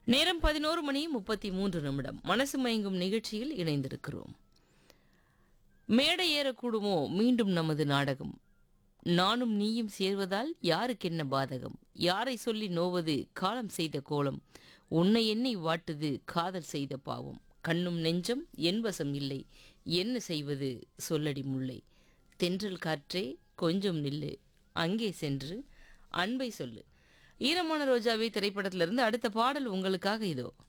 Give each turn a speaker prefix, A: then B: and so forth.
A: நேரம் பதினோரு மணி முப்பத்தி மூன்று நிமிடம் மனசு மயங்கும் நிகழ்ச்சியில் இணைந்திருக்கிறோம் மேடை ஏறக்கூடுமோ மீண்டும் நமது நாடகம் நானும் நீயும் சேர்வதால் யாருக்கென்ன பாதகம் யாரை சொல்லி நோவது காலம் செய்த கோலம் உன்னை எண்ணி வாட்டுது காதல் செய்த பாவம் கண்ணும் நெஞ்சம் என் வசம் இல்லை என்ன செய்வது சொல்லடி முல்லை தென்றல் காற்றே கொஞ்சம் நில்லு அங்கே சென்று அன்பை சொல்லு ஈரமான ரோஜாவை திரைப்படத்திலிருந்து அடுத்த பாடல் உங்களுக்காக இதோ